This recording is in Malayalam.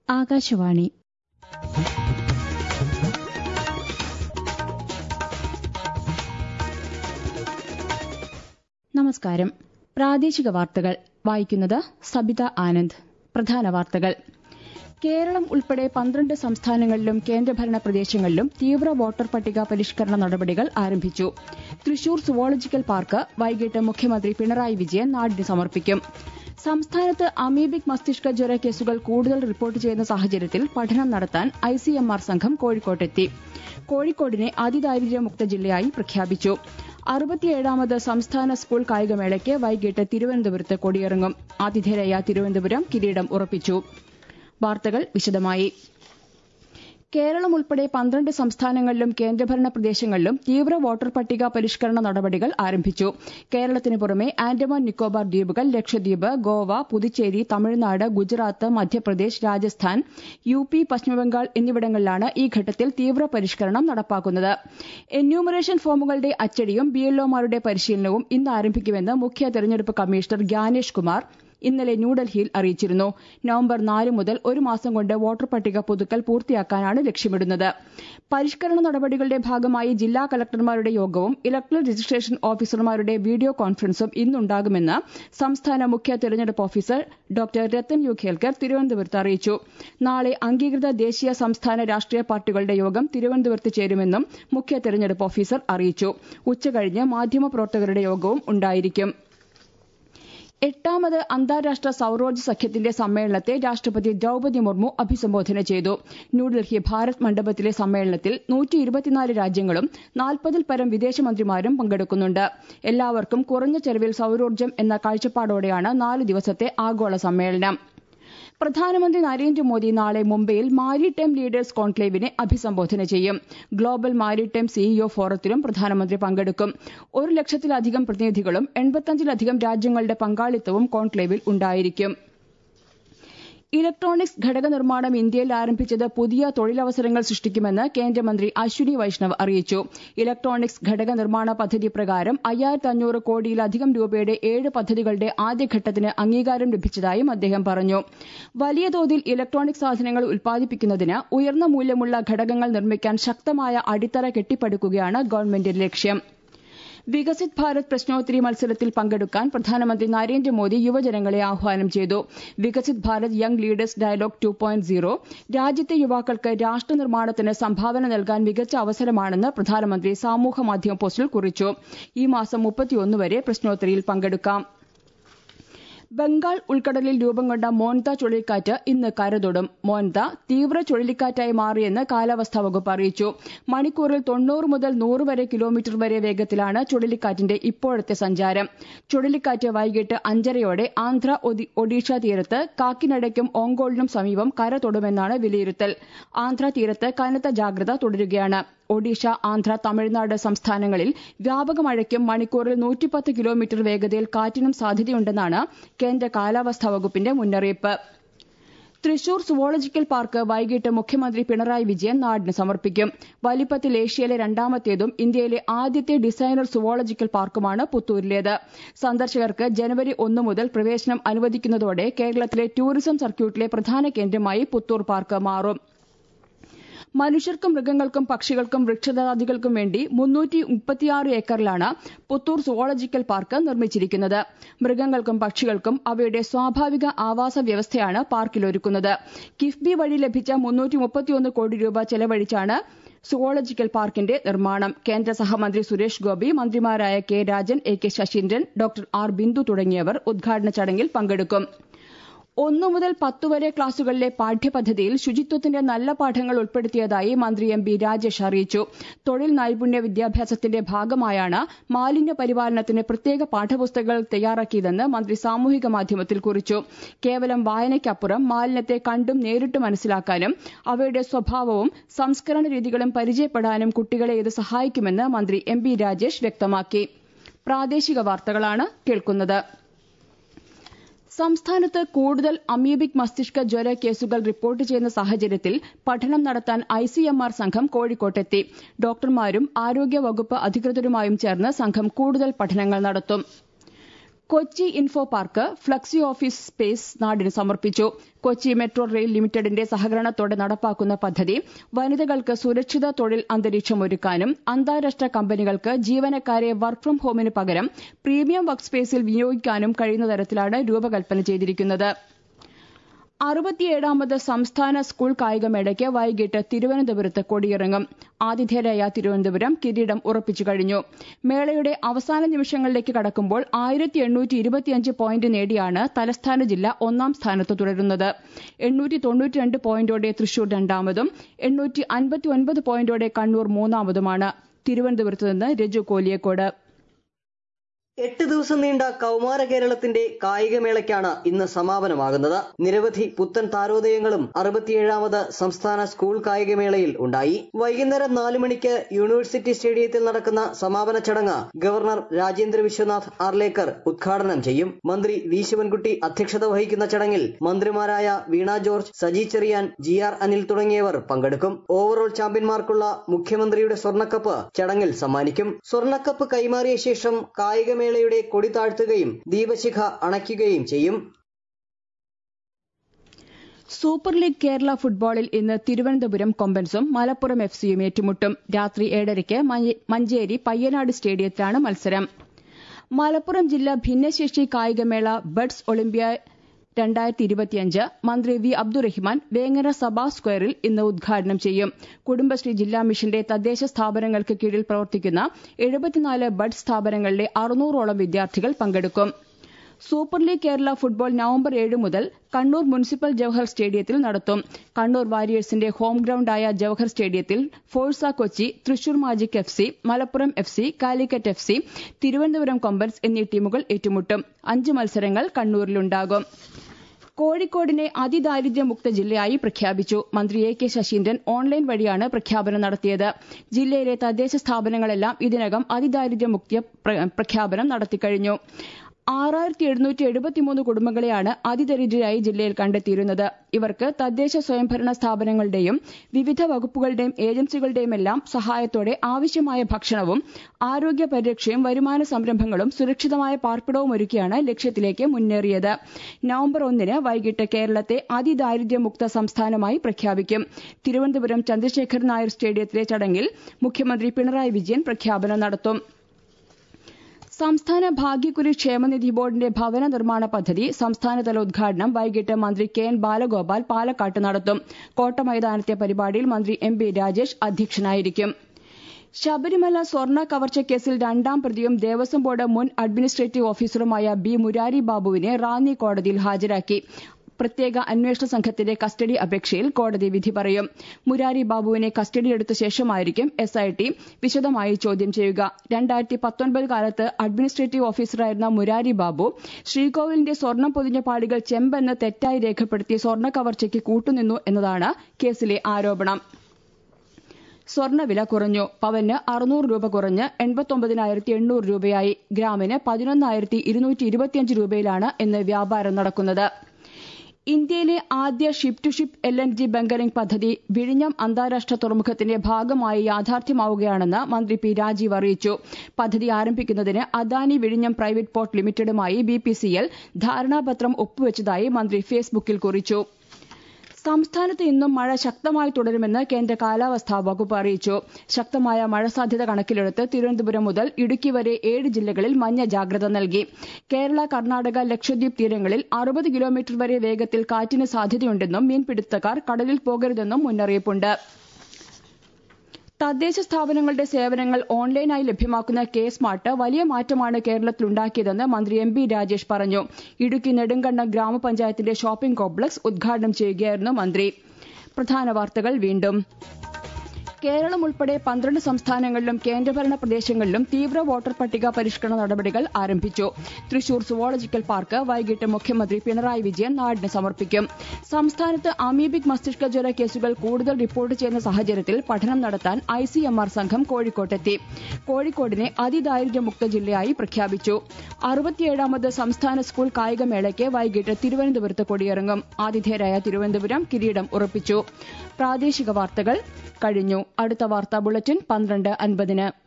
ആകാശവാണി നമസ്കാരം പ്രാദേശിക വാർത്തകൾ വായിക്കുന്നത് സബിത ആനന്ദ് പ്രധാന വാർത്തകൾ കേരളം ഉൾപ്പെടെ പന്ത്രണ്ട് സംസ്ഥാനങ്ങളിലും കേന്ദ്രഭരണ പ്രദേശങ്ങളിലും തീവ്ര വോട്ടർ പട്ടിക പരിഷ്കരണ നടപടികൾ ആരംഭിച്ചു തൃശൂർ സുവോളജിക്കൽ പാർക്ക് വൈകിട്ട് മുഖ്യമന്ത്രി പിണറായി വിജയൻ നാടിന് സമർപ്പിക്കും സംസ്ഥാനത്ത് അമീബിക് മസ്തിഷ്ക ജ്വര കേസുകൾ കൂടുതൽ റിപ്പോർട്ട് ചെയ്യുന്ന സാഹചര്യത്തിൽ പഠനം നടത്താൻ ഐസിഎംആർ സംഘം കോഴിക്കോട്ടെത്തി കോഴിക്കോടിനെ അതിദാരിദ്ര്യമുക്ത ജില്ലയായി പ്രഖ്യാപിച്ചു അറുപത്തിയേഴാമത് സംസ്ഥാന സ്കൂൾ കായികമേളയ്ക്ക് വൈകിട്ട് തിരുവനന്തപുരത്ത് കൊടിയിറങ്ങും ആതിഥേയരായ തിരുവനന്തപുരം കിരീടം ഉറപ്പിച്ചു വാർത്തകൾ വിശദമായി കേരളം ഉൾപ്പെടെ പന്ത്രണ്ട് സംസ്ഥാനങ്ങളിലും കേന്ദ്രഭരണ പ്രദേശങ്ങളിലും തീവ്ര വോട്ടർ പട്ടിക പരിഷ്കരണ നടപടികൾ ആരംഭിച്ചു കേരളത്തിന് പുറമെ ആൻഡമാൻ നിക്കോബാർ ദ്വീപുകൾ ലക്ഷദ്വീപ് ഗോവ പുതുച്ചേരി തമിഴ്നാട് ഗുജറാത്ത് മധ്യപ്രദേശ് രാജസ്ഥാൻ യു പി പശ്ചിമബംഗാൾ എന്നിവിടങ്ങളിലാണ് ഈ ഘട്ടത്തിൽ തീവ്ര പരിഷ്കരണം നടപ്പാക്കുന്നത് എന്യൂമറേഷൻ ഫോമുകളുടെ അച്ചടിയും ബിഎൽഒമാരുടെ പരിശീലനവും ഇന്ന് ആരംഭിക്കുമെന്ന് മുഖ്യ തെരഞ്ഞെടുപ്പ് കമ്മീഷണർ ഗ്യാനേഷ് കുമാർ ഇന്നലെ ന്യൂഡൽഹിയിൽ അറിയിച്ചിരുന്നു നവംബർ നാല് മുതൽ ഒരു മാസം കൊണ്ട് വോട്ടർ പട്ടിക പുതുക്കൽ പൂർത്തിയാക്കാനാണ് ലക്ഷ്യമിടുന്നത് പരിഷ്കരണ നടപടികളുടെ ഭാഗമായി ജില്ലാ കലക്ടർമാരുടെ യോഗവും ഇലക്ട്രൽ രജിസ്ട്രേഷൻ ഓഫീസർമാരുടെ വീഡിയോ കോൺഫറൻസും ഇന്നുണ്ടാകുമെന്ന് സംസ്ഥാന മുഖ്യ തെരഞ്ഞെടുപ്പ് officer doctor Rathan U Khelkar തിരുവനന്തപുരത്ത് അറിയിച്ചു നാളെ അംഗീകൃത ദേശീയ സംസ്ഥാന രാഷ്ട്രീയ പാർട്ടികളുടെ യോഗം തിരുവനന്തപുരത്ത് ചേരുമെന്നും മുഖ്യ തെരഞ്ഞെടുപ്പ് ഓഫീസർ അറിയിച്ചു ഉച്ചകഴിഞ്ഞ് മാധ്യമപ്രവർത്തകരുടെ യോഗവും ഉണ്ടായിരിക്കും എട്ടാമത് അന്താരാഷ്ട്ര സൌരോർജ്ജ സഖ്യത്തിന്റെ സമ്മേളനത്തെ രാഷ്ട്രപതി ദ്രൌപതി മുർമു അഭിസംബോധന ചെയ്തു ന്യൂഡൽഹി ഭാരത് മണ്ഡപത്തിലെ സമ്മേളനത്തിൽ നൂറ്റി ഇരുപത്തിനാല് രാജ്യങ്ങളും നാൽപ്പതിൽ പരം വിദേശമന്ത്രിമാരും പങ്കെടുക്കുന്നുണ്ട് എല്ലാവർക്കും കുറഞ്ഞ ചെലവിൽ സൌരോർജ്ജം എന്ന കാഴ്ചപ്പാടോടെയാണ് നാല് ദിവസത്തെ ആഗോള സമ്മേളനം പ്രധാനമന്ത്രി നരേന്ദ്രമോദി നാളെ മുംബൈയിൽ മാരിടൈം ലീഡേഴ്സ് കോൺക്ലേവിനെ അഭിസംബോധന ചെയ്യും ഗ്ലോബൽ മാരിടൈം സിഇഒ ഫോറത്തിലും പ്രധാനമന്ത്രി പങ്കെടുക്കും ഒരു ലക്ഷത്തിലധികം പ്രതിനിധികളും എൺപത്തഞ്ചിലധികം രാജ്യങ്ങളുടെ പങ്കാളിത്തവും കോൺക്ലേവിൽ ഉണ്ടായിരിക്കും ഇലക്ട്രോണിക്സ് ഘടക നിർമ്മാണം ഇന്ത്യയിൽ ആരംഭിച്ചത് പുതിയ തൊഴിലവസരങ്ങൾ സൃഷ്ടിക്കുമെന്ന് കേന്ദ്രമന്ത്രി അശ്വിനി വൈഷ്ണവ് അറിയിച്ചു ഇലക്ട്രോണിക്സ് ഘടക നിർമ്മാണ പദ്ധതി പ്രകാരം അയ്യായിരത്തി അഞ്ഞൂറ് കോടിയിലധികം രൂപയുടെ ഏഴ് പദ്ധതികളുടെ ആദ്യഘട്ടത്തിന് അംഗീകാരം ലഭിച്ചതായും അദ്ദേഹം പറഞ്ഞു വലിയ തോതിൽ ഇലക്ട്രോണിക് സാധനങ്ങൾ ഉൽപ്പാദിപ്പിക്കുന്നതിന് ഉയർന്ന മൂല്യമുള്ള ഘടകങ്ങൾ നിർമ്മിക്കാൻ ശക്തമായ അടിത്തറ കെട്ടിപ്പടുക്കുകയാണ് ഗവൺമെന്റിന്റെ ലക്ഷ്യം വികസിത് ഭാരത് പ്രശ്നോത്തരി മത്സരത്തിൽ പങ്കെടുക്കാൻ പ്രധാനമന്ത്രി നരേന്ദ്രമോദി യുവജനങ്ങളെ ആഹ്വാനം ചെയ്തു Viksit Bharat young leaders dialogue two point zero രാജ്യത്തെ യുവാക്കൾക്ക് രാഷ്ട്ര നിർമ്മാണത്തിന് സംഭാവന നൽകാൻ മികച്ച അവസരമാണെന്ന് പ്രധാനമന്ത്രി സാമൂഹ്യമാധ്യമ പോസ്റ്റിൽ കുറിച്ചു ഈ മാസം മുപ്പത്തിയൊന്ന് വരെ പ്രശ്നോത്തരിയിൽ പങ്കെടുക്കാം ബംഗാൾ ഉൾക്കടലിൽ രൂപം കൊണ്ട മോൻത ചുഴലിക്കാറ്റ് ഇന്ന് കരതൊടും മോൻത തീവ്ര ചുഴലിക്കാറ്റായി മാറിയെന്ന് കാലാവസ്ഥാ വകുപ്പ് അറിയിച്ചു മണിക്കൂറിൽ തൊണ്ണൂറ് മുതൽ നൂറ് വരെ കിലോമീറ്റർ വരെ വേഗത്തിലാണ് ചുഴലിക്കാറ്റിന്റെ ഇപ്പോഴത്തെ സഞ്ചാരം ചുഴലിക്കാറ്റ് വൈകിട്ട് അഞ്ചരയോടെ ആന്ധ്ര ഒഡീഷ തീരത്ത് കാക്കിനടയ്ക്കും ഓങ്കോളിനും സമീപം കര തൊടുമെന്നാണ് വിലയിരുത്തൽ ആന്ധ്ര തീരത്ത് കനത്ത ജാഗ്രത തുടരുകയാണ് ഒഡീഷ ആന്ധ്ര തമിഴ്നാട് സംസ്ഥാനങ്ങളിൽ വ്യാപക മഴയ്ക്കും മണിക്കൂറിൽ നൂറ്റിപ്പത്ത് കിലോമീറ്റർ വേഗതയിൽ കാറ്റിനും സാധ്യതയുണ്ടെന്നാണ് കേന്ദ്ര കാലാവസ്ഥാ വകുപ്പിന്റെ മുന്നറിയിപ്പ് തൃശൂർ സുവോളജിക്കൽ പാർക്ക് വൈകിട്ട് മുഖ്യമന്ത്രി പിണറായി വിജയൻ നാടിന് സമർപ്പിക്കും വലിപ്പത്തിൽ ഏഷ്യയിലെ രണ്ടാമത്തേതും ഇന്ത്യയിലെ ആദ്യത്തെ ഡിസൈനർ സുവോളജിക്കൽ പാർക്കുമാണ് പുത്തൂരിലേത് സന്ദർശകർക്ക് ജനുവരി ഒന്ന് മുതൽ പ്രവേശനം അനുവദിക്കുന്നതോടെ കേരളത്തിലെ ടൂറിസം സർക്യൂട്ടിലെ പ്രധാന കേന്ദ്രമായി പുത്തൂർ പാർക്ക് മാറും മനുഷ്യർക്കും മൃഗങ്ങൾക്കും പക്ഷികൾക്കും വൃക്ഷലതാദികൾക്കും വേണ്ടി മുന്നൂറ്റി മുപ്പത്തിയാറ് ഏക്കറിലാണ് പുത്തൂർ സുവോളജിക്കൽ പാർക്ക് നിർമ്മിച്ചിരിക്കുന്നത് മൃഗങ്ങൾക്കും പക്ഷികൾക്കും അവയുടെ സ്വാഭാവിക ആവാസ വ്യവസ്ഥയാണ് പാർക്കിലൊരുക്കുന്നത് കിഫ്ബി വഴി ലഭിച്ച മുന്നൂറ്റി മുപ്പത്തിയൊന്ന് കോടി രൂപ ചെലവഴിച്ചാണ് സുവോളജിക്കൽ പാർക്കിന്റെ നിർമ്മാണം കേന്ദ്ര സഹമന്ത്രി സുരേഷ് ഗോപി മന്ത്രിമാരായ K Rajan A K Saseendran doctor R Bindu തുടങ്ങിയവർ ഉദ്ഘാടന ചടങ്ങിൽ പങ്കെടുക്കും ഒന്നു മുതൽ പത്ത് വരെ ക്ലാസുകളിലെ പാഠ്യപദ്ധതിയിൽ ശുചിത്വത്തിന്റെ നല്ല പാഠങ്ങൾ ഉൾപ്പെടുത്തിയതായി മന്ത്രി എം ബി രാജേഷ് അറിയിച്ചു തൊഴിൽ നൈപുണ്യ വിദ്യാഭ്യാസത്തിന്റെ ഭാഗമായാണ് മാലിന്യ പരിപാലനത്തിന് പ്രത്യേക പാഠപുസ്തകങ്ങൾ തയ്യാറാക്കിയതെന്ന് മന്ത്രി സാമൂഹിക മാധ്യമത്തിൽ കുറിച്ചു കേവലം വായനയ്ക്കപ്പുറം മാലിന്യത്തെ കണ്ടും നേരിട്ട് മനസ്സിലാക്കാനും അവയുടെ സ്വഭാവവും സംസ്കരണ രീതികളും പരിചയപ്പെടാനും കുട്ടികളെ ഇത് സഹായിക്കുമെന്ന് മന്ത്രി എം ബി രാജേഷ് വ്യക്തമാക്കി പ്രാദേശിക വാർത്തകളാണ് കേൾക്കുന്നത് സംസ്ഥാനത്ത് കൂടുതൽ അമീബിക് മസ്തിഷ്ക ജ്വര കേസുകൾ റിപ്പോർട്ട് ചെയ്യുന്ന സാഹചര്യത്തിൽ പഠനം നടത്താൻ ഐസിഎംആർ സംഘം കോഴിക്കോട്ടെത്തി ഡോക്ടർമാരും ആരോഗ്യ വകുപ്പ് അധികൃതരുമായും ചേർന്ന് സംഘം കൂടുതൽ പഠനങ്ങൾ നടത്തും Kochi info park flexi office space നാടിന് സമർപ്പിച്ചു കൊച്ചി മെട്രോ റെയിൽ ലിമിറ്റഡിന്റെ സഹകരണത്തോടെ നടപ്പാക്കുന്ന പദ്ധതി വനിതകൾക്ക് സുരക്ഷിത തൊഴിൽ അന്തരീക്ഷം ഒരുക്കാനും അന്താരാഷ്ട്ര കമ്പനികൾക്ക് ജീവനക്കാരെ വർക്ക് ഫ്രം ഹോമിന് പകരം പ്രീമിയം വർക്ക് സ്പേസിൽ വിനിയോഗിക്കാനും കഴിയുന്ന തരത്തിലാണ് രൂപകൽപ്പന ചെയ്തിരിക്കുന്നത് അറുപത്തിയേഴാമത് സംസ്ഥാന സ്കൂൾ കായികമേളയ്ക്ക് വൈകിട്ട് തിരുവനന്തപുരത്ത് കൊടിയിറങ്ങും ആതിഥേയരായ തിരുവനന്തപുരം കിരീടം ഉറപ്പിച്ചു കഴിഞ്ഞു മേളയുടെ അവസാന നിമിഷങ്ങളിലേക്ക് കടക്കുമ്പോൾ ആയിരത്തി എണ്ണൂറ്റി ഇരുപത്തിയഞ്ച് പോയിന്റ് നേടിയാണ് തലസ്ഥാന ജില്ല ഒന്നാം സ്ഥാനത്ത് തുടരുന്നത് എണ്ണൂറ്റി തൊണ്ണൂറ്റിരണ്ട് പോയിന്റോടെ തൃശൂർ രണ്ടാമതും എണ്ണൂറ്റി അൻപത്തി ഒൻപത് പോയിന്റോടെ കണ്ണൂർ മൂന്നാമതുമാണ് തിരുവനന്തപുരത്ത് നിന്ന് രജു കോലിയക്കോട് എട്ട് ദിവസം നീണ്ട കൗമാര കേരളത്തിന്റെ കായികമേളയ്ക്കാണ് ഇന്ന് സമാപനമാകുന്നത് നിരവധി പുത്തൻ താരോദയങ്ങളും അറുപത്തിയേഴാമത് സംസ്ഥാന സ്കൂൾ കായികമേളയിൽ ഉണ്ടായി വൈകുന്നേരം നാലു മണിക്ക് യൂണിവേഴ്സിറ്റി സ്റ്റേഡിയത്തിൽ നടക്കുന്ന സമാപന ചടങ്ങ് ഗവർണർ രാജേന്ദ്ര വിശ്വനാഥ് ആർലേക്കർ ഉദ്ഘാടനം ചെയ്യും മന്ത്രി വി ശിവൻകുട്ടി അധ്യക്ഷത വഹിക്കുന്ന ചടങ്ങിൽ മന്ത്രിമാരായ വീണ ജോർജ് സജി ചെറിയാൻ ജി ആർ അനിൽ തുടങ്ങിയവർ പങ്കെടുക്കും ഓവറോൾ ചാമ്പ്യന്മാർക്കുള്ള മുഖ്യമന്ത്രിയുടെ സ്വർണ്ണക്കപ്പ് ചടങ്ങിൽ സമ്മാനിക്കും സ്വർണ്ണക്കപ്പ് കൈമാറിയ ശേഷം കായികമേള മേളയുടെ കൊടി താഴ്ത്തുകയും ദീപശിഖ അണയ്ക്കുകയും ചെയ്യും സൂപ്പർ ലീഗ് കേരള ഫുട്ബോളിൽ ഇന്ന് തിരുവനന്തപുരം കൊമ്പൻസും മലപ്പുറം എഫ് സിയും ഏറ്റുമുട്ടും രാത്രി ഏഴരയ്ക്ക് മഞ്ചേരി പയ്യനാട് സ്റ്റേഡിയത്തിലാണ് മത്സരം മലപ്പുറം ജില്ലാ ഭിന്നശേഷി കായികമേള ബഡ്സ് ഒളിമ്പ്യ രണ്ടായിരത്തി ഇരുപത്തിയഞ്ച് മന്ത്രി വി അബ്ദുറഹിമാൻ വേങ്ങര സഭാ സ്ക്വയറിൽ ഇന്ന് ഉദ്ഘാടനം ചെയ്യും കുടുംബശ്രീ ജില്ലാ മിഷന്റെ തദ്ദേശ സ്ഥാപനങ്ങൾക്ക് കീഴിൽ പ്രവർത്തിക്കുന്ന എഴുപത്തിനാല് ബഡ് സ്ഥാപനങ്ങളിലെ അറുന്നൂറോളം വിദ്യാർത്ഥികൾ പങ്കെടുക്കും super league Kerala football November ഏഴ് മുതൽ കണ്ണൂർ മുനിസിപ്പൽ ജവഹർ സ്റ്റേഡിയത്തിൽ നടത്തും കണ്ണൂർ വാരിയേഴ്സിന്റെ ഹോം ഗ്രൌണ്ടായ ജവഹർ സ്റ്റേഡിയത്തിൽ Forca Kochi Thrissur magic F C Malappuram F C Calicut F C Thiruvananthapuram കൊമ്പൻസ് എന്നീ ടീമുകൾ ഏറ്റുമുട്ടും അഞ്ച് മത്സരങ്ങൾ കണ്ണൂരിലുണ്ടാകും കോഴിക്കോടിനെ അതിദാരിദ്ര്യമുക്ത ജില്ലയായി പ്രഖ്യാപിച്ചു മന്ത്രി എ കെ ശശീന്ദ്രൻ ഓൺലൈൻ വഴിയാണ് പ്രഖ്യാപനം നടത്തിയത് ജില്ലയിലെ തദ്ദേശ സ്ഥാപനങ്ങളെല്ലാം ഇതിനകം അതിദാരിദ്ര്യമുക്ത പ്രഖ്യാപനം നടത്തിക്കഴിഞ്ഞു ആറായിരത്തി എഴുന്നൂറ്റി എഴുപത്തിമൂന്ന് കുടുംബങ്ങളെയാണ് അതിദരിദ്രരായി ജില്ലയിൽ കണ്ടെത്തിയിരുന്നത് ഇവർക്ക് തദ്ദേശ സ്വയംഭരണ സ്ഥാപനങ്ങളുടെയും വിവിധ വകുപ്പുകളുടെയും ഏജൻസികളുടെയുമെല്ലാം സഹായത്തോടെ ആവശ്യമായ ഭക്ഷണവും ആരോഗ്യ പരിരക്ഷയും വരുമാന സംരംഭങ്ങളും സുരക്ഷിതമായ പാർപ്പിടവും ഒരുക്കിയാണ് ലക്ഷ്യത്തിലേക്ക് മുന്നേറിയത് നവംബർ ഒന്നിന് വൈകിട്ട് കേരളത്തെ അതിദാരിദ്ര്യമുക്ത സംസ്ഥാനമായി പ്രഖ്യാപിക്കും തിരുവനന്തപുരം ചന്ദ്രശേഖരൻ നായർ സ്റ്റേഡിയത്തിലെ ചടങ്ങിൽ മുഖ്യമന്ത്രി പിണറായി വിജയൻ പ്രഖ്യാപനം നടത്തും സംസ്ഥാന ഭാഗ്യക്കുരി ക്ഷേമനിധി ബോർഡിന്റെ ഭവന നിർമ്മാണ പദ്ധതി സംസ്ഥാനതല ഉദ്ഘാടനം വൈകിട്ട് മന്ത്രി കെ എൻ ബാലഗോപാൽ പാലക്കാട്ട് നടത്തും കോട്ടമൈതാനത്തെ പരിപാടിയിൽ മന്ത്രി എം പി രാജേഷ് അധ്യക്ഷനായിരിക്കും ശബരിമല സ്വർണ്ണ കവർച്ചക്കേസിൽ രണ്ടാം പ്രതിയും ദേവസ്വം ബോർഡ് മുൻ അഡ്മിനിസ്ട്രേറ്റീവ് ഓഫീസറുമായ ബി മുരാരി ബാബുവിനെ റാന്നി കോടതിയിൽ ഹാജരാക്കി പ്രത്യേക അന്വേഷണ സംഘത്തിന്റെ കസ്റ്റഡി അപേക്ഷയിൽ കോടതി വിധി പറയും മുരാരി ബാബുവിനെ കസ്റ്റഡിയിലെടുത്ത ശേഷമായിരിക്കും എസ് ഐ ടി വിശദമായി ചോദ്യം ചെയ്യുക രണ്ടായിരത്തി പത്തൊൻപത് കാലത്ത് അഡ്മിനിസ്ട്രേറ്റീവ് ഓഫീസറായിരുന്ന മുരാരി ബാബു ശ്രീകോവിലിന്റെ സ്വർണം പൊതിഞ്ഞ പാളികൾ ചെമ്പെന്ന് തെറ്റായി രേഖപ്പെടുത്തി സ്വർണ്ണ കവർച്ചയ്ക്ക് കൂട്ടുനിന്നു എന്നതാണ് കേസിലെ ആരോപണം സ്വർണ്ണവില കുറഞ്ഞു പവന് അറുന്നൂറ് രൂപ കുറഞ്ഞ് എൺപത്തൊമ്പതിനായിരത്തി എണ്ണൂറ് രൂപയായി ഗ്രാമിന് പതിനൊന്നായിരത്തി ഇരുന്നൂറ്റി ഇരുപത്തിയഞ്ച് രൂപയിലാണ് ഇന്ന് വ്യാപാരം നടക്കുന്നത് ഇന്ത്യയിലെ ആദ്യ ship to ship L N G bunkering പദ്ധതി വിഴിഞ്ഞം അന്താരാഷ്ട്ര തുറമുഖത്തിന്റെ ഭാഗമായി യാഥാർത്ഥ്യമാവുകയാണെന്ന് മന്ത്രി പി രാജീവ് അറിയിച്ചു പദ്ധതി ആരംഭിക്കുന്നതിന് അദാനി വിഴിഞ്ഞം പ്രൈവറ്റ് പോർട്ട് ലിമിറ്റഡുമായി ബി പി സി എൽ ധാരണാപത്രം ഒപ്പുവച്ചതായി മന്ത്രി ഫേസ്ബുക്കിൽ കുറിച്ചു സംസ്ഥാനത്ത് ഇന്നും മഴ ശക്തമായി തുടരുമെന്ന് കേന്ദ്ര കാലാവസ്ഥാ വകുപ്പ് അറിയിച്ചു ശക്തമായ മഴ സാധ്യത കണക്കിലെടുത്ത് തിരുവനന്തപുരം മുതൽ ഇടുക്കി വരെ ഏഴ് ജില്ലകളിൽ മഞ്ഞ ജാഗ്രത നൽകി കേരള കർണാടക ലക്ഷദ്വീപ് തീരങ്ങളിൽ അറുപത് കിലോമീറ്റർ വരെ വേഗത്തിൽ കാറ്റിന് സാധ്യതയുണ്ടെന്നും മീൻപിടുത്തക്കാർ കടലിൽ പോകരുതെന്നും മുന്നറിയിപ്പുണ്ട് തദ്ദേശ സ്ഥാപനങ്ങളുടെ സേവനങ്ങൾ ഓൺലൈനായി ലഭ്യമാക്കുന്ന കെ സ്മാർട്ട് വലിയ മാറ്റമാണ് കേരളത്തിലുണ്ടാക്കിയതെന്ന് മന്ത്രി എം ബി രാജേഷ് പറഞ്ഞു ഇടുക്കി നെടുങ്കണ്ടം ഗ്രാമപഞ്ചായത്തിന്റെ ഷോപ്പിംഗ് കോംപ്ലക്സ് ഉദ്ഘാടനം ചെയ്യുകയായിരുന്നു മന്ത്രി പ്രധാന വാർത്തകൾ വീണ്ടും കേരളം ഉൾപ്പെടെ പന്ത്രണ്ട് സംസ്ഥാനങ്ങളിലും കേന്ദ്രഭരണ പ്രദേശങ്ങളിലും തീവ്ര വോട്ടർ പട്ടിക പരിഷ്കരണ നടപടികൾ ആരംഭിച്ചു തൃശൂർ സുവോളജിക്കൽ പാർക്ക് വൈകിട്ട് മുഖ്യമന്ത്രി പിണറായി വിജയൻ നാടിന് സമർപ്പിക്കും സംസ്ഥാനത്ത് അമീബിക് മസ്തിഷ്ക ജ്വര കേസുകൾ കൂടുതൽ റിപ്പോർട്ട് ചെയ്യുന്ന സാഹചര്യത്തിൽ പഠനം നടത്താൻ ഐ സി എം ആർ സംഘം കോഴിക്കോട്ടെത്തി കോഴിക്കോടിനെ അതിദാരിദ്ര്യമുക്ത ജില്ലയായി പ്രഖ്യാപിച്ചു അറുപത്തിയേഴാമത് സംസ്ഥാന സ്കൂൾ കായികമേളയ്ക്ക് വൈകിട്ട് തിരുവനന്തപുരത്ത് കൊടിയിറങ്ങും ആതിഥേയരായ തിരുവനന്തപുരം കിരീടം ഉറപ്പിച്ചു പ്രാദേശിക വാർത്തകൾ കഴിഞ്ഞു അടുത്ത വാർത്താ ബുള്ളറ്റിൻ പന്ത്രണ്ട് അൻപതിന്